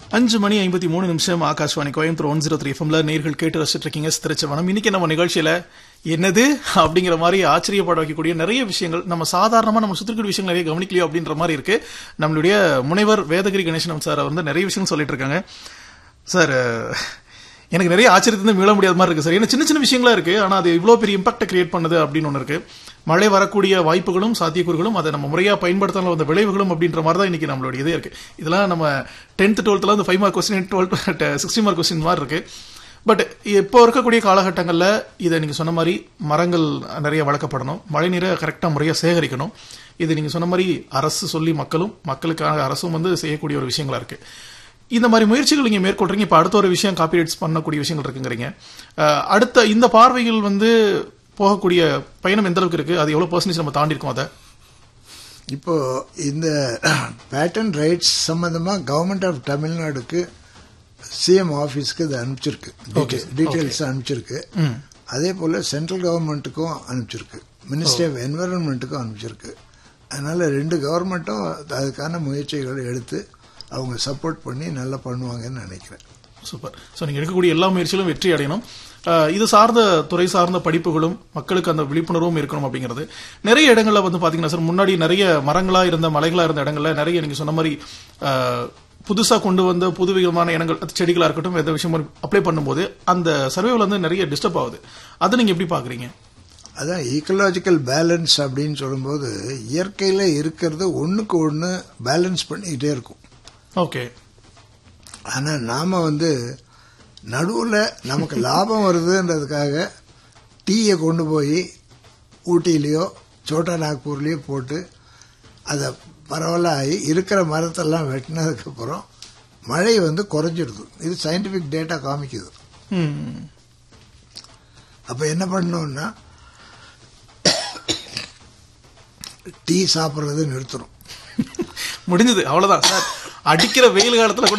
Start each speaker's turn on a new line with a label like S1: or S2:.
S1: அஞ்சு மணி ஐம்பத்தி மூணு நிமிஷம் Akashvani Coimbatore one zero three எஃப்எம்ல நேர்கள் கேட்டு ரசிச்சிட்டு இருக்கீங்க திருச்சவனம் இன்னைக்கு நம்ம நிகழ்ச்சியில என்னது அப்படிங்கிற மாதிரி ஆச்சரியப்பட வைக்கக்கூடிய நிறைய விஷயங்கள் நம்ம சாதாரணமா நம்ம சுத்திருக்கிற விஷயங்கள் நிறைய கவனிக்கலையோ அப்படின்ற மாதிரி இருக்கு நம்மளுடைய முனைவர் வேதகிரி கணேசன் சார் வந்து நிறைய விஷயங்கள் சொல்லிட்டு இருக்காங்க சார் எனக்கு நிறைய ஆச்சரியத்துல மீள முடியாத மாதிரி இருக்கு சார் ஏன்னா சின்ன சின்ன விஷயங்களா இருக்கு ஆனா அது இவ்வளவு பெரிய இம்பாக்ட் கிரியேட் பண்ணுது அப்படின்னு ஒன்று இருக்கு மழை வரக்கூடிய வாய்ப்புகளும் சாத்தியக்கூறுகளும் அதை நம்ம முறையா பயன்படுத்தாமல் வந்த விளைவுகளும் அப்படின்ற மாதிரி தான் இன்னைக்கு நம்மளுடைய இதே இருக்கு இதெல்லாம் நம்ம டென்த் டுவெல்த்ல வந்து five mark question twelfth sixty mark question மாதிரி இருக்கு பட் இப்போ இருக்கக்கூடிய காலகட்டங்களில் இதை நீங்க சொன்ன மாதிரி மரங்கள் நிறைய வளர்க்கப்படணும் மழைநீரை கரெக்டாக முறையாக சேகரிக்கணும் இது நீங்க சொன்ன மாதிரி அரசு சொல்லி மக்களும் மக்களுக்காக அரசும் வந்து செய்யக்கூடிய ஒரு விஷயங்களா இருக்கு இந்த மாதிரி முயற்சிகள் நீங்க மேற்கொள்றீங்க இப்ப அடுத்த ஒரு விஷயம் காப்பிரைட்ஸ் பண்ணக்கூடிய விஷயங்கள் இருக்குங்கிறீங்க அஹ், அடுத்த இந்த பார்வைகள் வந்து போகக்கூடிய பயணம் எந்த அளவுக்கு இருக்கு அது எவ்வளவு பர்சன்டேஜ் நம்ம தாண்டி இருக்கோம் அதை
S2: இப்போ இந்த பேட்டன் ரைட்ஸ் சம்பந்தமா கவர்மெண்ட் ஆஃப் தமிழ்நாடுக்கு சிஎம் ஆபீஸ்க்கு இது அனுப்பிச்சிருக்கு
S1: Okay.
S2: டீடைல்ஸ் அனுப்பிச்சிருக்கு அதே போல சென்ட்ரல் கவர்மெண்ட்டுக்கும் அனுப்பிச்சிருக்கு மினிஸ்ட்ரி ஆஃப் என்வரன்மெண்ட்டுக்கும் அனுப்பிச்சிருக்கு அதனால ரெண்டு கவர்மெண்ட்டும் அதுக்கான முயற்சிகளை எடுத்து அவங்க சப்போர்ட் பண்ணி நல்லா பண்ணுவாங்கன்னு நினைக்கிறேன்
S1: சூப்பர் ஸோ நீங்க எடுக்கக்கூடிய எல்லா முயற்சிகளும் வெற்றி அடையணும் அஹ், இது சார்ந்த துறை சார்ந்த படிப்புகளும் மக்களுக்கு அந்த விழிப்புணர்வும் இருக்கணும் அப்படிங்கிறது நிறைய இடங்கள்ல வந்து பாத்தீங்கன்னா சார் முன்னாடி நிறைய மரங்களா இருந்த மலைகளா இருந்த இடங்கள்ல நிறைய நீங்க சொன்ன மாதிரி அஹ், புதுசா கொண்டு வந்த புது விதமான இனங்கள் அது செடிகளா இருக்கட்டும் எந்த விஷயம் அப்ளை பண்ணும்போது அந்த சர்வேவில் வந்து நிறைய டிஸ்டர்ப் ஆகுது அதை நீங்க எப்படி பாக்குறீங்க
S2: அதான் ஈக்கலாஜிக்கல் பேலன்ஸ் அப்படின்னு சொல்லும்போது இயற்கையில் இருக்கிறது ஒன்றுக்கு ஒன்று பேலன்ஸ் பண்ணிக்கிட்டே இருக்கும்
S1: ஓகே
S2: ஆனால் நாம் வந்து நடுவில் நமக்கு லாபம் வருதுன்றதுக்காக டீயை கொண்டு போய் ஊட்டியிலையோ சோட்டா நாக்பூர்லேயோ போட்டு அதை பரவலாகி இருக்கிற மரத்தெல்லாம் வெட்டினதுக்கப்புறம் மழை வந்து குறைஞ்சிடுது இது சயின்டிஃபிக் டேட்டா காமிக்குது
S1: ம்
S2: அப்போ என்ன பண்ணோம்னா டீ சாப்பிட்றது நிறுத்தணும்
S1: முடிஞ்சது அவ்வளவுதான் சார் அடிக்கிற வெயில் காலத்துல கூட